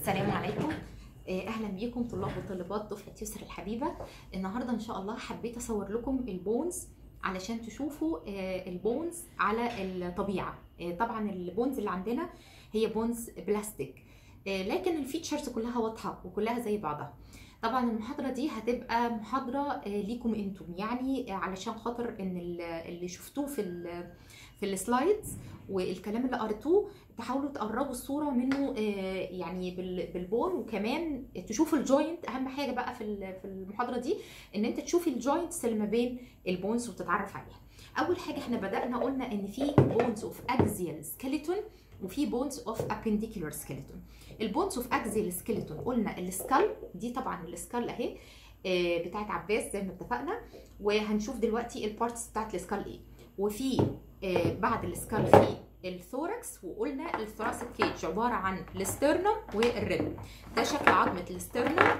السلام عليكم آه، اهلا بيكم طلاب وطالبات دفعه يسر الحبيبه النهارده ان شاء الله حبيت اصور لكم البونز علشان تشوفوا آه، البونز على الطبيعه آه، طبعا البونز اللي عندنا هي بونز بلاستيك آه، لكن الفيتشرز كلها واضحه وكلها زي بعضها طبعا المحاضره دي هتبقى محاضره آه، ليكم انتم يعني آه، علشان خاطر ان ال- اللي شفتوه في ال في السلايدز والكلام اللي قريتوه تحاولوا تقربوا الصوره منه آه، يعني بال- بالبون وكمان تشوفوا الجوينت اهم حاجه بقى في ال- في المحاضره دي ان انت تشوفي الجوينتس اللي ما بين البونز وتتعرف عليها اول حاجه احنا بدانا قلنا ان في بونز اوف اكزيال سكيلتون وفي بونز اوف ابنديكولار سكيلتون البونز اوف اكزيال سكيلتون قلنا السكال دي طبعا السكال اهي آه، بتاعت عباس زي ما اتفقنا وهنشوف دلوقتي البارتس بتاعت السكال ايه وفي آه، بعد السكال في الثوركس وقلنا الثوراسيك كيج عباره عن الاسترنم والريب ده شكل عظمه الاسترنم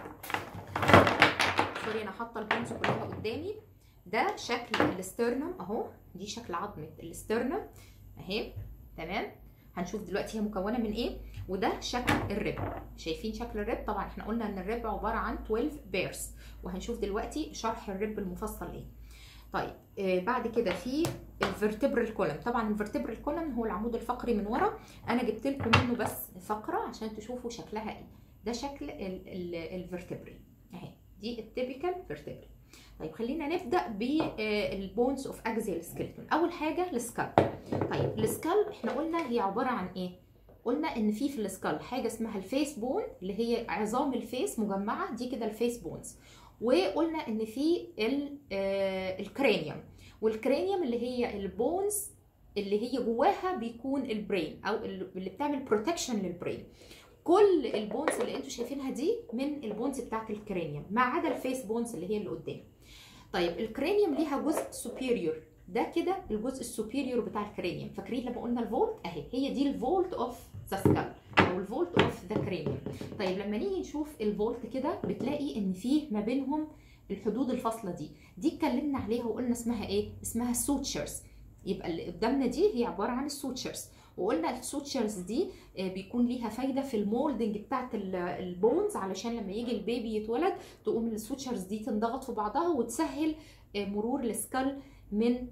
سوري انا حاطه البونز كلها قدامي ده شكل الاسترنم اهو دي شكل عظمه الاسترنم اهي تمام هنشوف دلوقتي هي مكونه من ايه وده شكل الريب شايفين شكل الريب طبعا احنا قلنا ان الريب عباره عن 12 بيرز وهنشوف دلوقتي شرح الريب المفصل ايه طيب آه بعد كده في الفرتبرال كولم طبعا الفرتبرال كولم هو العمود الفقري من ورا انا جبت لكم منه بس فقره عشان تشوفوا شكلها ايه ده شكل الفرتبري اهي دي التيبيكال فيرتبري طيب خلينا نبدا بالبونز اوف اكزيال سكيلتون اول حاجه السكال طيب السكال احنا قلنا هي عباره عن ايه قلنا ان في في السكال حاجه اسمها الفيس بون اللي هي عظام الفيس مجمعه دي كده الفيس بونز وقلنا ان في ال- آه، الكرانيوم والكرانيوم اللي هي البونز اللي هي جواها بيكون البرين او اللي بتعمل بروتكشن للبرين كل البونز اللي انتوا شايفينها دي من البونز بتاعت الكرانيوم ما عدا الفيس بونز اللي هي اللي قدام طيب الكرانيوم ليها جزء سوبيريور ده كده الجزء السوبيريور بتاع الكرانيوم فاكرين لما قلنا الفولت اهي هي دي الفولت اوف ذا سكال او الفولت اوف ذا كرانيوم طيب لما نيجي نشوف الفولت كده بتلاقي ان فيه ما بينهم الحدود الفاصله دي دي اتكلمنا عليها وقلنا اسمها ايه اسمها السوتشرز يبقى اللي قدامنا دي هي عباره عن السوتشرز وقلنا السوتشرز دي آه، بيكون ليها فايده في المولدنج بتاعت ال- البونز علشان لما يجي البيبي يتولد تقوم السوتشرز دي تنضغط في بعضها وتسهل آه، مرور السكال من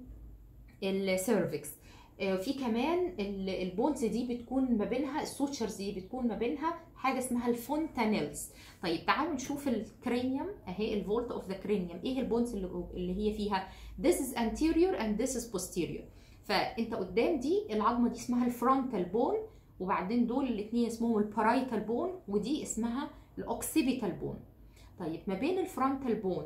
السيرفكس آه، في كمان ال- البونز دي بتكون ما بينها السوتشرز دي بتكون ما بينها حاجه اسمها الفونتانيلز طيب تعالوا نشوف الكرينيوم اهي الفولت اوف ذا كرينيوم ايه البونز اللي جو- اللي هي فيها this is anterior and this is posterior فانت قدام دي العظمه دي اسمها الفرونتال بون وبعدين دول الاثنين اسمهم البارايتال بون ودي اسمها الاوكسيبيتال بون طيب ما بين الفرونتال بون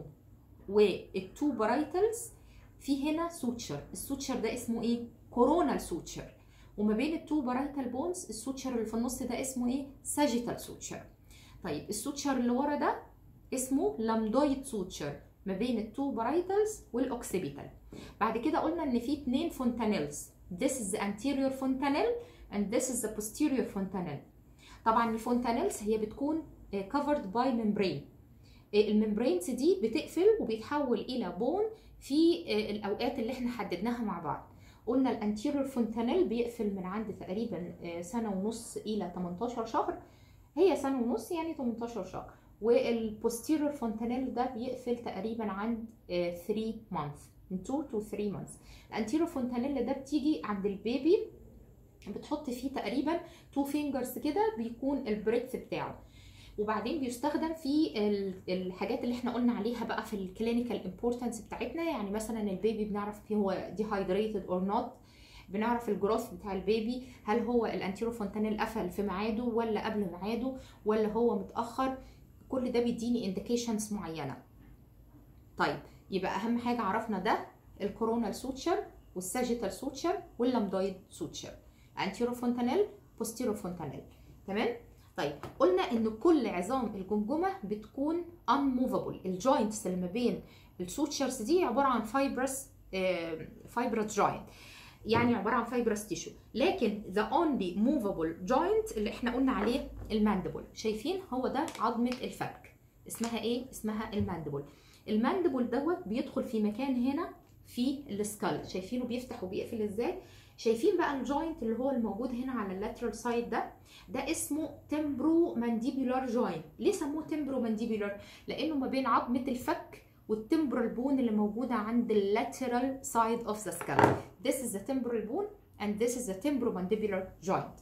والتو بارايتالز في هنا سوتشر السوتشر ده اسمه ايه كورونال سوتشر وما بين التو بارايتال بونز السوتشر اللي في النص ده اسمه ايه ساجيتال سوتشر طيب السوتشر اللي ورا ده اسمه لامدويد سوتشر ما بين التو بارايتالز والاوكسيبيتال بعد كده قلنا ان في اتنين فونتانيلز this is the anterior fontanelle and this is the posterior fontanelle طبعا الفونتانيلز هي بتكون آه، covered by membrane آه، الممبرينز دي بتقفل وبيتحول الى بون في آه، الاوقات اللي احنا حددناها مع بعض قلنا الانتيريور فونتانيل بيقفل من عند تقريبا آه، سنه ونص الى 18 شهر هي سنه ونص يعني 18 شهر والبوستيريور فونتانيل ده بيقفل تقريبا عند 3 مانث من 2 to 3 مانث الانتيريور فونتانيل ده بتيجي عند البيبي بتحط فيه تقريبا تو فينجرز كده بيكون البريدث بتاعه وبعدين بيستخدم في ال- الحاجات اللي احنا قلنا عليها بقى في الكلينيكال امبورتنس بتاعتنا يعني مثلا البيبي بنعرف فيه هو ديهايدريتد اور نوت بنعرف الجروث بتاع البيبي هل هو الانتيرو فونتانيل قفل في ميعاده ولا قبل ميعاده ولا هو متاخر كل ده بيديني انديكيشنز معينه طيب يبقى اهم حاجه عرفنا ده الكورونال سوتشر والساجيتال سوتشر واللامدويد سوتشر انتيرو فونتانيل بوستيرو فونتانيل تمام طيب قلنا ان كل عظام الجمجمه بتكون unmovable الجوينتس اللي ما بين السوتشرز دي عباره عن فايبرس فايبرس جوينت يعني عباره عن فايبرس تيشو لكن the only movable joint اللي احنا قلنا عليه الماندبل شايفين هو ده عظمه الفك اسمها ايه اسمها الماندبل الماندبل دوت بيدخل في مكان هنا في السكال شايفينه بيفتح وبيقفل ازاي شايفين بقى الجوينت اللي هو الموجود هنا على اللاترال سايد ده ده اسمه تمبرو مانديبولار جوينت ليه سموه تمبرو مانديبولار لانه ما بين عظمه الفك والتمبرال بون اللي موجوده عند اللاترال سايد اوف ذا سكال this is the temporal bone and this is the temporomandibular joint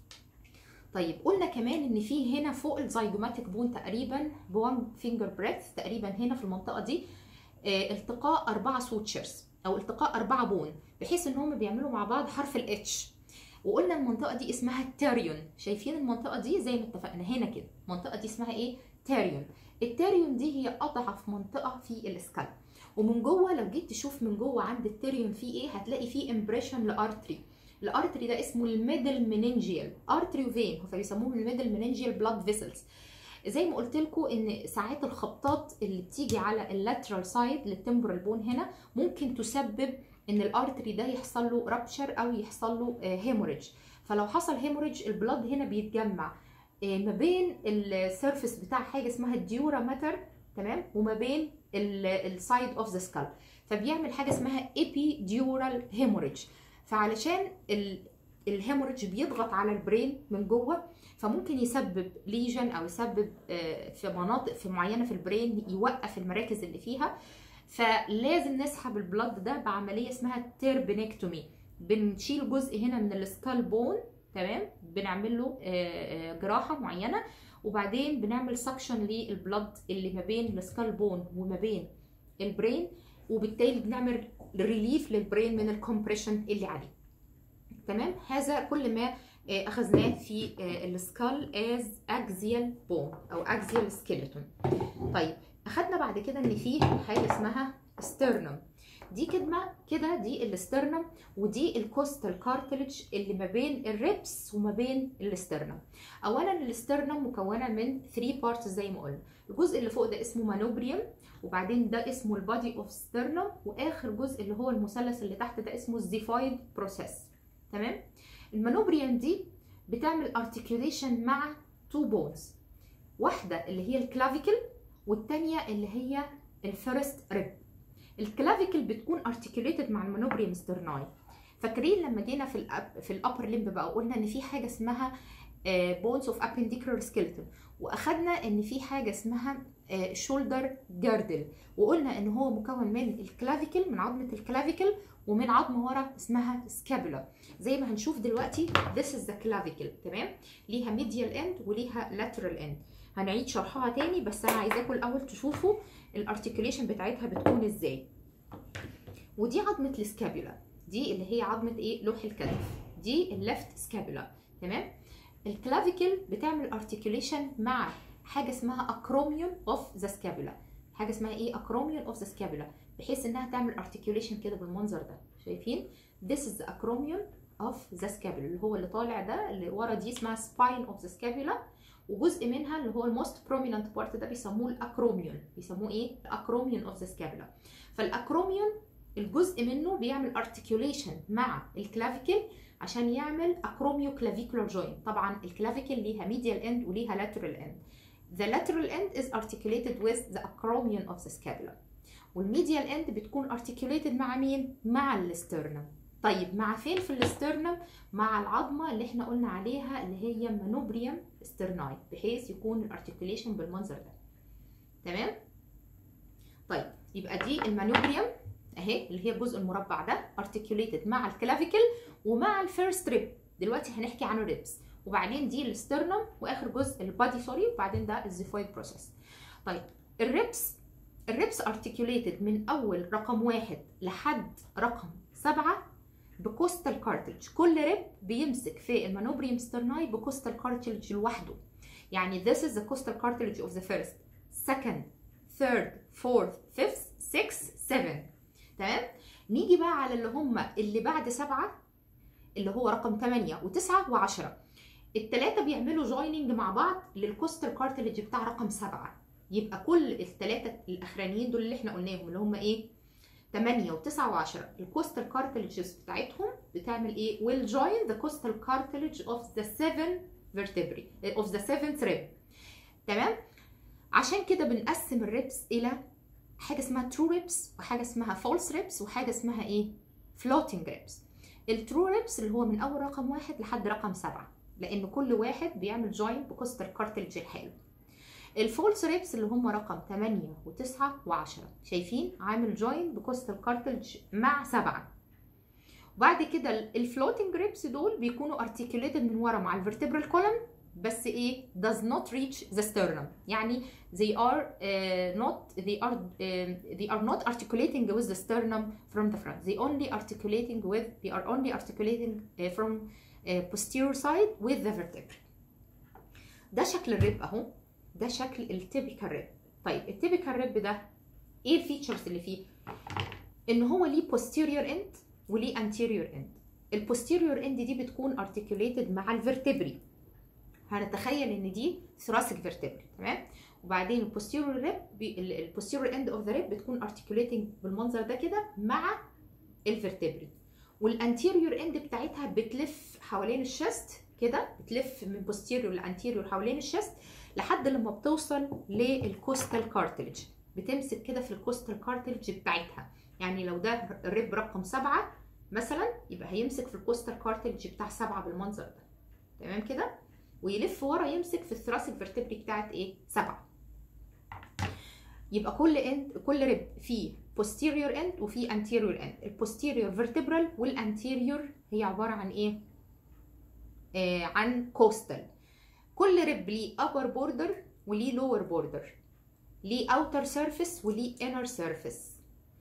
طيب قلنا كمان ان في هنا فوق الزيجوماتيك بون تقريبا بوان فينجر بريث تقريبا هنا في المنطقه دي اه التقاء اربعه سوتشرز او التقاء اربعه بون بحيث ان هم بيعملوا مع بعض حرف الاتش وقلنا المنطقه دي اسمها التاريون شايفين المنطقه دي زي ما اتفقنا هنا كده المنطقه دي اسمها ايه تاريون التاريون دي هي اضعف منطقه في السكال ومن جوه لو جيت تشوف من جوه عند التاريون في ايه هتلاقي فيه امبريشن لارتري الارتري ده اسمه الميدل مننجيال ارتري وفين فبيسموه الميدل مننجيال بلاد فيسلز زي ما قلت لكم ان ساعات الخبطات اللي بتيجي على اللاترال سايد للتمبرال بون هنا ممكن تسبب ان الارتري ده يحصل له رابشر او يحصل له هيموريدج فلو حصل هيموريدج البلاد هنا بيتجمع ما بين السيرفيس بتاع حاجه اسمها الديورا ماتر تمام وما بين السايد اوف ذا سكال فبيعمل حاجه اسمها ايبي ديورال هيموريدج فعلشان الهيموريدج بيضغط على البرين من جوه فممكن يسبب ليجن او يسبب في مناطق في معينه في البرين يوقف المراكز اللي فيها فلازم نسحب البلد ده بعمليه اسمها تيربنكتومي بنشيل جزء هنا من السكال بون تمام بنعمل له جراحه معينه وبعدين بنعمل سكشن للبلد اللي ما بين السكال بون وما بين البرين وبالتالي بنعمل ريليف للبرين من الكومبريشن اللي عليه تمام هذا كل ما اخذناه في السكال از اكزيال بون او اكزيال سكيلتون طيب اخدنا بعد كده ان في حاجه اسمها سترنم دي كلمه كده دي الاسترنم ودي الكوستال كارتلج اللي ما بين الريبس وما بين الاسترنم اولا الاسترنم مكونه من 3 بارتس زي ما قلنا الجزء اللي فوق ده اسمه مانوبريوم وبعدين ده اسمه البادي اوف سترنم واخر جزء اللي هو المثلث اللي تحت ده اسمه الزيفايد بروسيس تمام المانوبريوم دي بتعمل ارتكيوليشن مع تو بونز واحده اللي هي الكلافيكل والتانية اللي هي الفيرست ريب الكلافيكل بتكون ارتكيوليتد مع المانوبريوم سترناي فاكرين لما جينا في الأب في الابر ليمب بقى قلنا ان في حاجه اسمها بونز اوف ابنديكولار سكيلتون واخدنا ان في حاجه اسمها شولدر جاردل وقلنا ان هو مكون من الكلافيكل من عظمه الكلافيكل ومن عظمه ورا اسمها سكابولا زي ما هنشوف دلوقتي this is the clavicle تمام ليها ميديال اند وليها lateral اند هنعيد شرحها تاني بس انا عايزاكم الاول تشوفوا الارتكيوليشن بتاعتها بتكون ازاي ودي عظمه السكابولا دي اللي هي عظمه ايه لوح الكتف دي الليفت سكابولا تمام الكلافيكل بتعمل ارتكيوليشن مع حاجه اسمها اكروميون اوف ذا سكابولا حاجه اسمها ايه اكروميون اوف ذا سكابولا بحيث انها تعمل ارتكيوليشن كده بالمنظر ده شايفين this is the acromion of the scapula اللي هو اللي طالع ده اللي ورا دي اسمها spine of the scapula وجزء منها اللي هو الموست prominent part ده بيسموه الاكروميون بيسموه ايه الاكروميون اوف ذا سكابولا فالاكروميون الجزء منه بيعمل articulation مع الكلافيكل عشان يعمل اكروميو كلافيكولار جوينت طبعا الكلافيكل ليها medial end وليها lateral end the lateral end is articulated with the acromion of the scapula والميديال اند بتكون articulated مع مين مع الاسترنم طيب مع فين في الاسترنم مع العظمه اللي احنا قلنا عليها اللي هي مانوبريوم استرناي بحيث يكون الارتكيوليشن بالمنظر ده تمام طيب يبقى دي المانوبريوم اهي اللي هي الجزء المربع ده articulated مع الكلافيكل ومع الفيرست ريب دلوقتي هنحكي عن الريبس وبعدين دي الاسترنم واخر جزء البادي سوري وبعدين ده الزيفويد بروسيس طيب الريبس الريبس ارتكيوليتد من اول رقم واحد لحد رقم سبعة بكوستال كارتلج كل ريب بيمسك في المانوبريوم سترناي بكوستال كارتلج لوحده يعني this is the coastal cartilage of the first second third fourth fifth sixth seven تمام نيجي بقى على اللي هم اللي بعد سبعة اللي هو رقم 8 و9 و10 التلاتة بيعملوا جويننج مع بعض للكوستال كارتلج بتاع رقم سبعة يبقى كل الثلاثه الاخرانيين دول اللي احنا قلناهم اللي هم ايه 8 و9 و10 الكوستال كارتلجز بتاعتهم بتعمل ايه will join the coastal cartilage of the seven vertebrae of the seventh rib تمام عشان كده بنقسم الريبس الى حاجه اسمها ترو ريبس وحاجه اسمها فولس ريبس وحاجه اسمها ايه فلوتنج ريبس الترو ريبس اللي هو من اول رقم واحد لحد رقم سبعة لان كل واحد بيعمل جوين بكوستال كارتلج الحلو الفولس ريبس اللي هم رقم 8 و9 و10 شايفين عامل جوين بكوستال كارتلج مع سبعة وبعد كده الفلوتنج ريبس دول بيكونوا ارتكيوليتد من ورا مع الفرتبرال كولم بس ايه does not reach the sternum يعني they are uh, not they are uh, they are not articulating with the sternum from the front they only articulating with they are only articulating uh, from uh, posterior side with the vertebrae ده شكل الريب اهو ده شكل التيبيكال ريب طيب التيبيكال ريب ده ايه الفيتشرز اللي فيه ان هو ليه posterior end وليه anterior end البوستيريور اند دي بتكون articulated مع الفرتبري هنتخيل ان دي ثراسيك فيرتبري تمام وبعدين البوستيريور ريب البوستيريور اند اوف ذا ريب بتكون ارتكيوليتنج بالمنظر ده كده مع الفرتبري والانتيريور اند بتاعتها بتلف حوالين الشست كده بتلف من بوستيريور لانتيريور حوالين الشست لحد لما بتوصل للكوستال كارتلج بتمسك كده في الكوستال كارتلج بتاعتها يعني لو ده الريب رقم سبعة مثلا يبقى هيمسك في الكوستال كارتلج بتاع سبعة بالمنظر ده تمام كده ويلف ورا يمسك في الثراسيك فيرتبري بتاعت ايه سبعة يبقى كل اند كل ريب فيه posterior end وفيه anterior end البوستيريور vertebral والانتيريور هي عبارة عن ايه آه عن كوستال كل ريب ليه upper border وليه lower border ليه outer surface وليه inner surface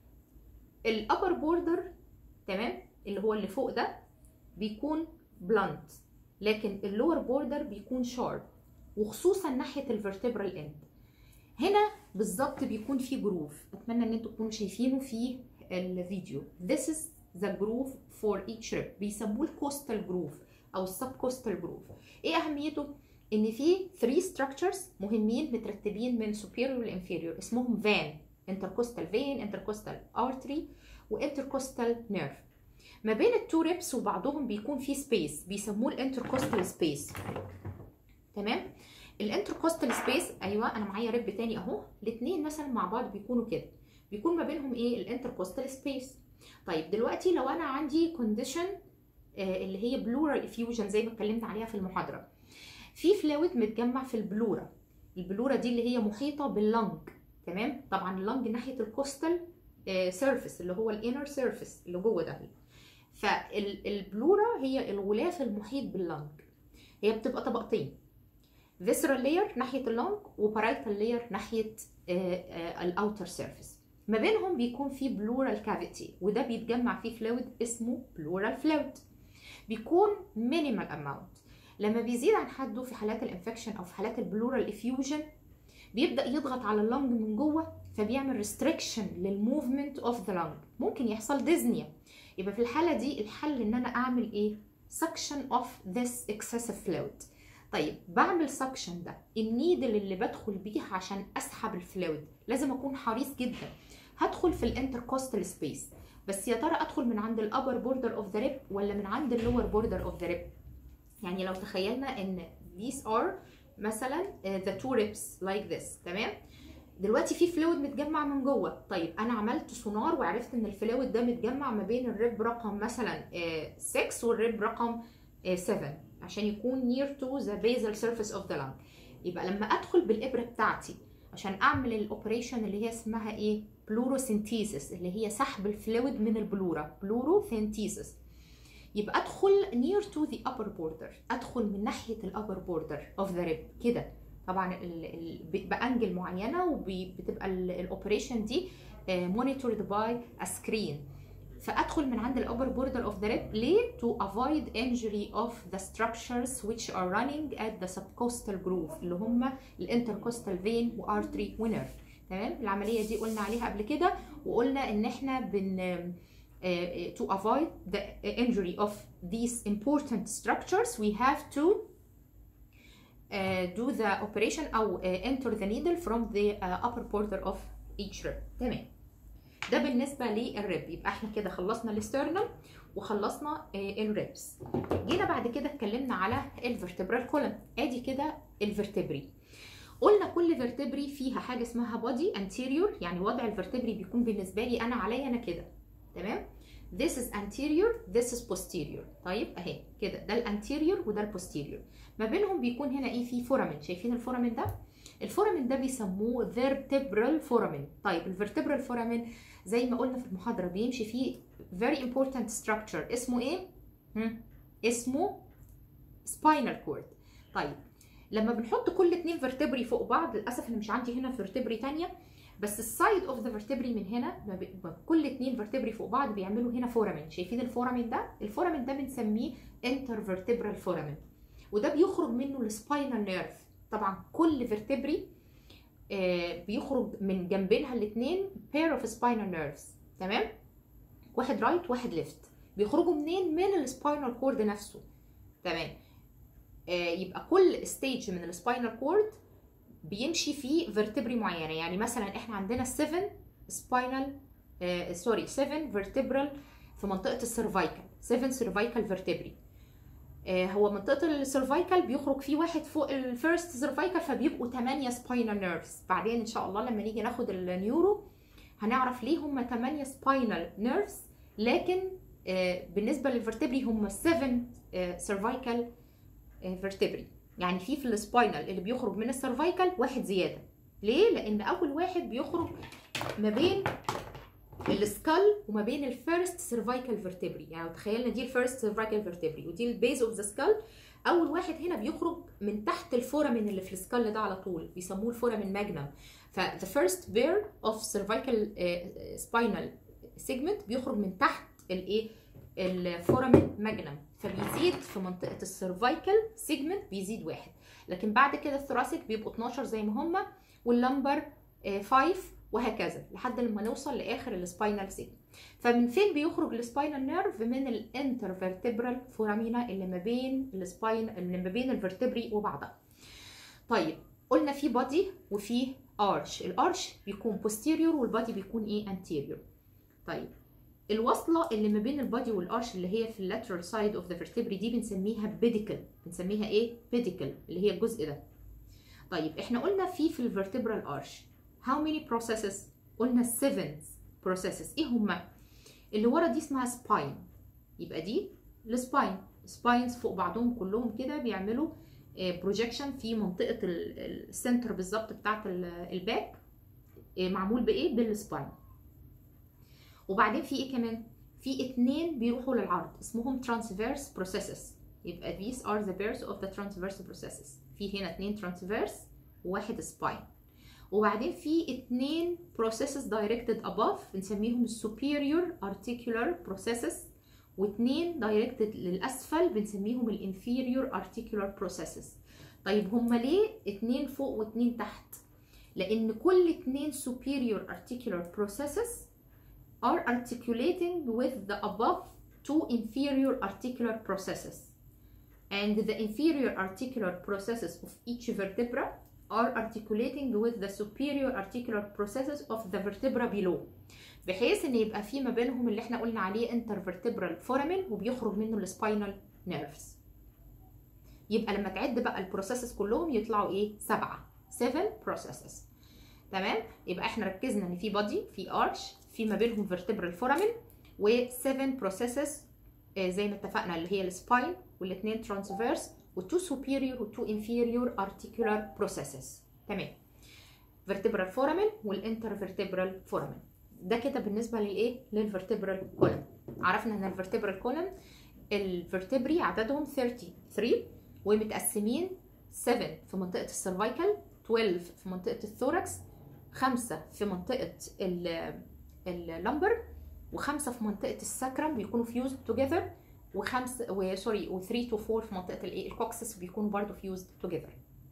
الابر بوردر تمام اللي هو اللي فوق ده بيكون بلانت لكن اللور بوردر بيكون شارب وخصوصا ناحيه الفرتبرال اند هنا بالظبط بيكون في جروف اتمنى ان انتوا تكونوا شايفينه في الفيديو this is the groove for each rib بيسموه الكوستال جروف او السب كوستال جروف ايه اهميته ان في 3 structures مهمين مترتبين من superior ل inferior اسمهم فان intercostal vein intercostal artery وانتركوستال نيرف ما بين التو ريبس وبعضهم بيكون في سبيس بيسموه الانتركوستال سبيس تمام الانتركوستال سبيس ايوه انا معايا ريب تاني اهو الاثنين مثلا مع بعض بيكونوا كده بيكون ما بينهم ايه الانتركوستال سبيس طيب دلوقتي لو انا عندي كونديشن آه اللي هي بلورال افيوجن زي ما اتكلمت عليها في المحاضره في فلويد متجمع في البلورا البلورا دي اللي هي محيطه باللنج تمام طبعا اللنج ناحيه الكوستال سيرفيس اللي هو الانر سيرفيس اللي جوه ده فالبلورا هي الغلاف المحيط باللنج هي بتبقى طبقتين فيسرال لاير ناحيه اللنج وبارايتال لاير ناحيه الاوتر سيرفيس ما بينهم بيكون في بلورال كافيتي وده بيتجمع فيه فلويد اسمه بلورال فلويد بيكون مينيمال اماونت لما بيزيد عن حده في حالات الانفكشن او في حالات البلورال افيوجن بيبدا يضغط على اللنج من جوه فبيعمل ريستريكشن للموفمنت اوف ذا لنج ممكن يحصل ديزنيا يبقى في الحاله دي الحل ان انا اعمل ايه suction of this excessive fluid طيب بعمل suction ده النيدل اللي بدخل بيه عشان اسحب الفلويد لازم اكون حريص جدا هدخل في الانتركوستال سبيس بس يا ترى ادخل من عند الابر بوردر اوف ذا ريب ولا من عند اللور بوردر اوف ذا ريب يعني لو تخيلنا ان these are مثلا the two ribs like this تمام دلوقتي في فلويد متجمع من جوه طيب انا عملت سونار وعرفت ان الفلويد ده متجمع ما بين الريب رقم مثلا 6 والريب رقم 7 عشان يكون near to the basal surface of the lung يبقى لما ادخل بالابره بتاعتي عشان اعمل الاوبريشن اللي هي اسمها ايه بلوروسينتيسيس اللي هي سحب الفلويد من البلورا بلوروسينتيسيس يبقى ادخل near to the upper border ادخل من ناحيه الابر بوردر اوف ذا ريب كده طبعا بانجل معينه وبتبقى الاوبريشن دي مونيتورد باي سكرين فادخل من عند الابر بوردر اوف ذا ريب ليه to avoid injury of the structures which are running at the subcostal groove اللي هم الانتركوستال فين وارتري ونيرف تمام العمليه دي قلنا عليها قبل كده وقلنا ان احنا بن Uh, to avoid the injury of these important structures we have to uh, do the operation أو uh, enter the needle from the uh, upper border of each rib تمام ده بالنسبة للريب يبقى احنا كده خلصنا الاسترنم وخلصنا uh, الريبس جينا بعد كده اتكلمنا على الفرتبرال كولم ادي كده الفرتبري قلنا كل فيرتبري فيها حاجه اسمها بودي anterior يعني وضع الفيرتبري بيكون بالنسبه لي انا عليا انا كده تمام this is anterior this is posterior طيب اهي كده ده الانتيريور وده البوستيريور ما بينهم بيكون هنا ايه في فورامين شايفين الفورامين ده الفورامين ده بيسموه vertebral foramen طيب الفيرتبرال فورامين زي ما قلنا في المحاضره بيمشي فيه very important structure اسمه ايه هم؟ اسمه spinal cord طيب لما بنحط كل اتنين فيرتبري فوق بعض للاسف انا مش عندي هنا فيرتبري تانية بس السايد اوف ذا فيرتبري من هنا ما بي... ما كل اتنين فيرتبري فوق بعض بيعملوا هنا فورامين شايفين الفورامين ده الفورامين ده بنسميه انترفيرتبرال فورامين وده بيخرج منه السباينال نيرف طبعا كل فيرتبري آه بيخرج من جنبينها الاثنين pair of spinal nerves تمام واحد رايت right واحد ليفت بيخرجوا منين من السباينال كورد نفسه تمام آه يبقى كل ستيج من السباينال كورد بيمشي فيه فيرتبري معينه يعني مثلا احنا عندنا 7 سباينال آه سوري 7 فيرتبرال في منطقه السيرفايكال 7 سيرفايكال فيرتبري آه هو منطقه السيرفايكال بيخرج فيه واحد فوق الفيرست سيرفايكال فبيبقوا 8 سباينال نيرفز بعدين ان شاء الله لما نيجي ناخد النيورو هنعرف ليه هم 8 سباينال نيرفز لكن آه بالنسبه للفرتبري هم 7 سيرفايكال فيرتبري يعني في في السباينال اللي بيخرج من السيرفايكال واحد زياده ليه لان اول واحد بيخرج ما بين السكال وما بين الفيرست سيرفايكال فيرتبري يعني تخيلنا دي الفيرست سيرفايكال فيرتبري ودي البيز اوف ذا سكال اول واحد هنا بيخرج من تحت الفورامين اللي في السكال ده على طول بيسموه الفورامين ماجنم ف the first pair of cervical uh, spinal segment بيخرج من تحت الايه الفورامين ماجنم فبيزيد في منطقه السيرفايكال سيجمنت بيزيد واحد لكن بعد كده الثوراسيك بيبقوا 12 زي ما هم واللمبر 5 وهكذا لحد لما نوصل لاخر السباينال سيجمنت فمن فين بيخرج السباينال نيرف من الانترفيرتبرال فورامينا اللي ما بين السباين اللي ما بين الفرتبري وبعضها طيب قلنا في بادي وفي ارش الارش بيكون posterior والبادي بيكون ايه anterior طيب الوصله اللي ما بين البادي والارش اللي هي في اللاترال سايد اوف ذا vertebrae دي بنسميها بيديكل بنسميها ايه بيديكل اللي هي الجزء ده طيب احنا قلنا في في الفرتبرال ارش how many processes قلنا 7 processes ايه هما اللي ورا دي اسمها spine يبقى دي السباين سباينز فوق بعضهم كلهم كده بيعملوا بروجيكشن في منطقه السنتر بالظبط بتاعت الباك معمول بايه بالسباين وبعدين في ايه كمان في اتنين بيروحوا للعرض اسمهم transverse processes يبقى these are the pairs of the transverse processes في هنا اتنين transverse وواحد spine وبعدين في اتنين processes directed above بنسميهم superior articular processes واتنين directed للأسفل بنسميهم الانفيريور articular processes طيب هما ليه اتنين فوق واتنين تحت لأن كل اتنين superior articular processes are articulating with the above two inferior articular processes and the inferior articular processes of each vertebra are articulating with the superior articular processes of the vertebra below بحيث ان يبقى في ما بينهم اللي احنا قلنا عليه intervertebral foramen وبيخرج منه السباينال نيرفز يبقى لما تعد بقى البروسيسز كلهم يطلعوا ايه سبعة 7 processes تمام يبقى احنا ركزنا ان في بادي في ارش في ما بينهم vertebral foramen و7 processes زي ما اتفقنا اللي هي السباين والاثنين ترانسفيرس وتو superior وتو inferior articular processes تمام vertebral foramen والانترفيرتبرال foramen ده كده بالنسبه للايه للفرتبرال كولم عرفنا ان الفرتبرال كولم الفرتبري عددهم 33 ومتقسمين 7 في منطقه السيرفايكال 12 في منطقه الثوركس 5 في منطقه اللمبر وخمسه في منطقه الساكرم بيكونوا فيوزد توجذر وخمسه وسوري و3 تو 4 في منطقه الايه الكوكسس بيكونوا برضو فيوزد توجذر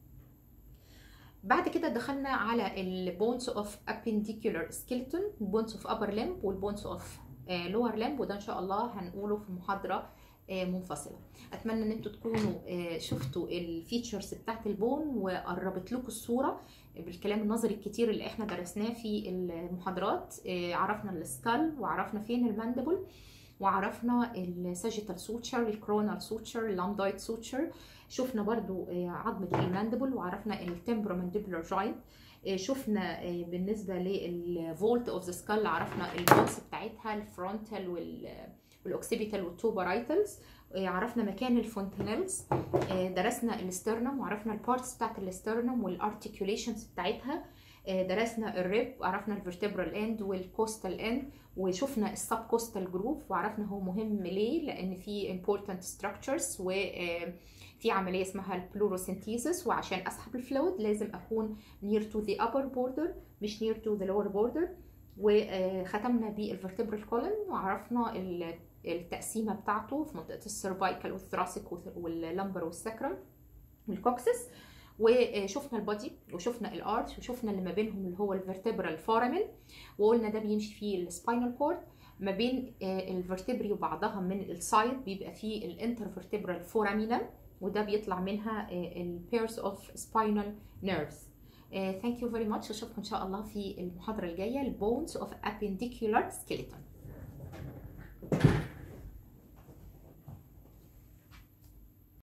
بعد كده دخلنا على البونز اوف appendicular skeleton البونز اوف upper limb والبونز اوف lower limb وده ان شاء الله هنقوله في محاضره منفصله اتمنى ان انتوا تكونوا شفتوا الفيتشرز بتاعت البون وقربت لكم الصوره بالكلام النظري الكتير اللي احنا درسناه في المحاضرات عرفنا السكال وعرفنا فين الماندبل وعرفنا الساجيتال سوتشر الكرونال سوتشر اللامدايت سوتشر شفنا برضو عظمه الماندبل وعرفنا التمبرومانديبولار جوينت شفنا بالنسبه للفولت اوف ذا سكال عرفنا البولس بتاعتها الفرونتال والاوكسيبيتال والتوبرايتلز عرفنا مكان الفونتانيلز درسنا الاسترنم وعرفنا البارتس بتاعت الاسترنم والارتكيوليشنز بتاعتها درسنا الريب وعرفنا الفرتبرال اند والكوستال اند وشفنا السب كوستال جروف وعرفنا هو مهم ليه لان في important structures وفي عمليه اسمها البلوروسينثيسيس وعشان اسحب الفلويد لازم اكون near to the upper border مش near to the lower border وختمنا بالفرتبرال كولن وعرفنا التقسيمه بتاعته في منطقه السيرفايكال والثراسيك واللمبر والسكرم والكوكسس وشفنا البادي وشفنا الارش وشفنا اللي ما بينهم اللي هو الفرتبرال فورامين وقلنا ده بيمشي فيه السباينال كورد ما بين الفرتبري وبعضها من السايد بيبقى فيه الانترفرتبرال فورامينم وده بيطلع منها البيرز اوف سباينال نيرفز ثانك يو فيري ماتش اشوفكم ان شاء الله في المحاضره الجايه البونز اوف appendicular skeleton